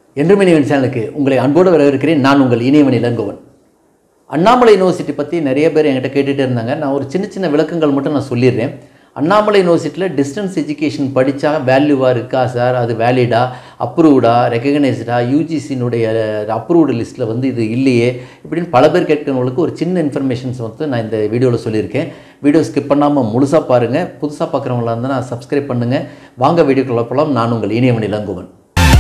என்றும் இணைவன் சேனலுக்கு உங்களை அன்போடு வரவேற்கிறேன் நான் உங்கள் இணையவன் இளங்கோவன் அண்ணாமலை யூனிவர்சிட்டி பற்றி நிறைய பேர் என்கிட்ட கேட்டுகிட்டே இருந்தாங்க நான் ஒரு சின்ன சின்ன விளக்கங்கள் மட்டும் நான் சொல்லிடுறேன் அண்ணாமலை யூனிவர்சிட்டியில் டிஸ்டன்ஸ் எஜுகேஷன் படித்தா வேல்யூவாக இருக்கா சார் அது வேலிடா அப்ரூவ்டா ரெக்கக்னைஸ்டா யூஜிசியினுடைய அப்ரூவ்டு லிஸ்ட்டில் வந்து இது இல்லையே இப்படின்னு பல பேர் கேட்கிறவங்களுக்கு ஒரு சின்ன இன்ஃபர்மேஷன்ஸ் வந்து நான் இந்த வீடியோவில் சொல்லியிருக்கேன் வீடியோ ஸ்கிப் பண்ணாமல் முழுசாக பாருங்கள் புதுசாக பார்க்குறவங்களா இருந்தால் நான் சப்ஸ்கிரைப் பண்ணுங்கள் வாங்க வீடியோக்குள்ள போகலாம் நான் உங்கள் இனியவன் இளங்கோவன்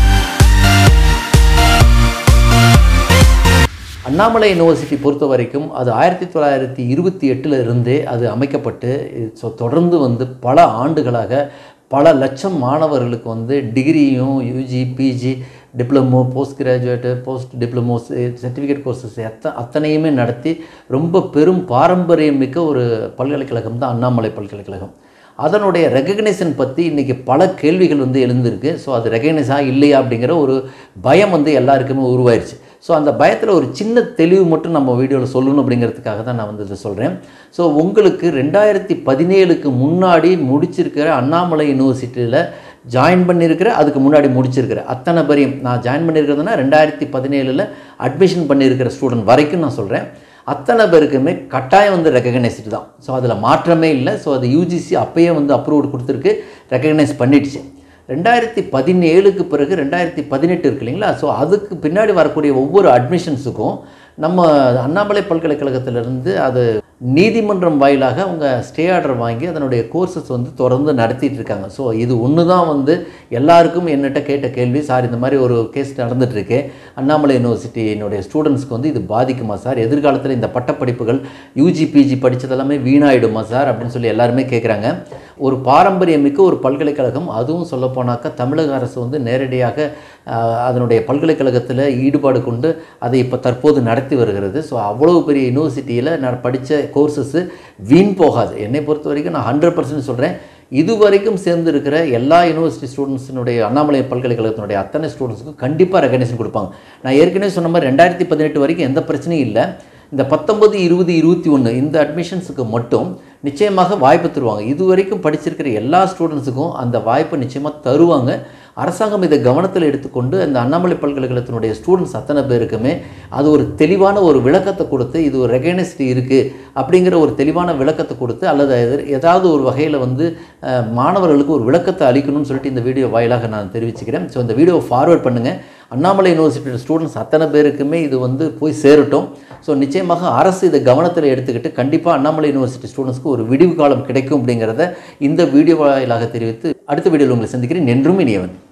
அண்ணாமலை யூனிவர்சிட்டி பொறுத்த வரைக்கும் அது ஆயிரத்தி தொள்ளாயிரத்தி இருபத்தி எட்டில் இருந்தே அது அமைக்கப்பட்டு ஸோ தொடர்ந்து வந்து பல ஆண்டுகளாக பல லட்சம் மாணவர்களுக்கு வந்து டிகிரியும் UG PG diploma post graduate post diplomas certificate courses எத்த அத்தனையுமே நடத்தி ரொம்ப பெரும் பாரம்பரியம் மிக்க ஒரு பல்கலைக்கழகம் தான் அண்ணாமலை பல்கலைக்கழகம் அதனுடைய ரெகக்னேஷன் பற்றி இன்றைக்கி பல கேள்விகள் வந்து எழுந்திருக்கு ஸோ அது ரெகக்னைஸா இல்லையா அப்படிங்கிற ஒரு பயம் வந்து எல்லாருக்குமே உருவாயிருச்சு ஸோ அந்த பயத்தில் ஒரு சின்ன தெளிவு மட்டும் நம்ம வீடியோவில் சொல்லணும் அப்படிங்கிறதுக்காக தான் நான் வந்து இதை சொல்கிறேன் ஸோ உங்களுக்கு ரெண்டாயிரத்தி பதினேழுக்கு முன்னாடி முடிச்சிருக்கிற அண்ணாமலை யூனிவர்சிட்டியில் ஜாயின் பண்ணியிருக்கிற அதுக்கு முன்னாடி முடிச்சிருக்கிற அத்தனை பேரையும் நான் ஜாயின் பண்ணியிருக்கிறதுனா ரெண்டாயிரத்தி பதினேழில் அட்மிஷன் பண்ணியிருக்கிற ஸ்டூடெண்ட் வரைக்கும் நான் சொல்கிறேன் அத்தனை பேருக்குமே கட்டாயம் வந்து ரெக்கக்னைஸ்டு தான் ஸோ அதில் மாற்றமே இல்லை ஸோ அது யூஜிசி அப்பயே வந்து அப்ரூவ்டு கொடுத்துருக்கு ரெக்கக்னைஸ் பண்ணிடுச்சு ரெண்டாயிரத்தி பதினேழுக்கு பிறகு ரெண்டாயிரத்தி பதினெட்டு இருக்கு இல்லைங்களா ஸோ அதுக்கு பின்னாடி வரக்கூடிய ஒவ்வொரு அட்மிஷன்ஸுக்கும் நம்ம அண்ணாமலை பல்கலைக்கழகத்திலிருந்து அது நீதிமன்றம் வாயிலாக அவங்க ஸ்டே ஆர்டர் வாங்கி அதனுடைய கோர்சஸ் வந்து தொடர்ந்து நடத்திட்டு இருக்காங்க ஸோ இது ஒன்று தான் வந்து எல்லாருக்கும் என்னட்ட கேட்ட கேள்வி சார் இந்த மாதிரி ஒரு கேஸ் நடந்துகிட்ருக்கு அண்ணாமலை யூனிவர்சிட்டியினுடைய ஸ்டூடெண்ட்ஸ்க்கு வந்து இது பாதிக்குமா சார் எதிர்காலத்தில் இந்த பட்டப்படிப்புகள் யூஜி பிஜி படித்ததெல்லாமே வீணாயிடுமா சார் அப்படின்னு சொல்லி எல்லாருமே கேட்குறாங்க ஒரு பாரம்பரியமிக்க ஒரு பல்கலைக்கழகம் அதுவும் சொல்லப்போனாக்கா தமிழக அரசு வந்து நேரடியாக அதனுடைய பல்கலைக்கழகத்தில் ஈடுபாடு கொண்டு அதை இப்போ தற்போது நடத்தி வருகிறது ஸோ அவ்வளவு பெரிய யூனிவர்சிட்டியில் நான் படித்த கோர்சஸ்ஸு வீண் போகாது என்னை பொறுத்த வரைக்கும் நான் ஹண்ட்ரட் பர்சன்ட் சொல்கிறேன் இது வரைக்கும் சேர்ந்து இருக்கிற எல்லா யூனிவர்சிட்டி ஸ்டூடெண்ட்ஸினுடைய அண்ணாமலை பல்கலைக்கழகத்தினுடைய அத்தனை ஸ்டூடெண்ட்ஸுக்கும் கண்டிப்பாக ரெகனேஷன் கொடுப்பாங்க நான் ஏற்கனவே சொன்ன மாதிரி ரெண்டாயிரத்தி பதினெட்டு வரைக்கும் எந்த பிரச்சனையும் இல்லை இந்த பத்தொம்பது இருபது இருபத்தி ஒன்று இந்த அட்மிஷன்ஸுக்கு மட்டும் நிச்சயமாக வாய்ப்பு தருவாங்க இது வரைக்கும் படிச்சிருக்கிற எல்லா ஸ்டூடெண்ட்ஸுக்கும் அந்த வாய்ப்பை நிச்சயமாக தருவாங்க அரசாங்கம் இதை கவனத்தில் எடுத்துக்கொண்டு அந்த அண்ணாமலை பல்கலைக்கழகத்தினுடைய ஸ்டூடெண்ட்ஸ் அத்தனை பேருக்குமே அது ஒரு தெளிவான ஒரு விளக்கத்தை கொடுத்து இது ஒரு ரெகனைஸ்டி இருக்குது அப்படிங்கிற ஒரு தெளிவான விளக்கத்தை கொடுத்து அல்லது ஏதாவது ஒரு வகையில் வந்து மாணவர்களுக்கு ஒரு விளக்கத்தை அளிக்கணும்னு சொல்லிட்டு இந்த வீடியோ வாயிலாக நான் தெரிவிச்சுக்கிறேன் ஸோ இந்த வீடியோவை ஃபார்வேர்ட் பண்ணுங்கள் அண்ணாமலை யூனிவர்சிட்டியோட ஸ்டூடெண்ட்ஸ் அத்தனை பேருக்குமே இது வந்து போய் சேரட்டும் ஸோ நிச்சயமாக அரசு இதை கவனத்தில் எடுத்துக்கிட்டு கண்டிப்பாக அண்ணாமலை யூனிவர்சிட்டி ஸ்டூடெண்ட்ஸ்க்கு ஒரு விடிவு காலம் கிடைக்கும் அப்படிங்கிறத இந்த வீடியோ வாயிலாக தெரிவித்து அடுத்த வீடியோவில் உங்களை சந்திக்கிறேன் என்றும் இனியவன்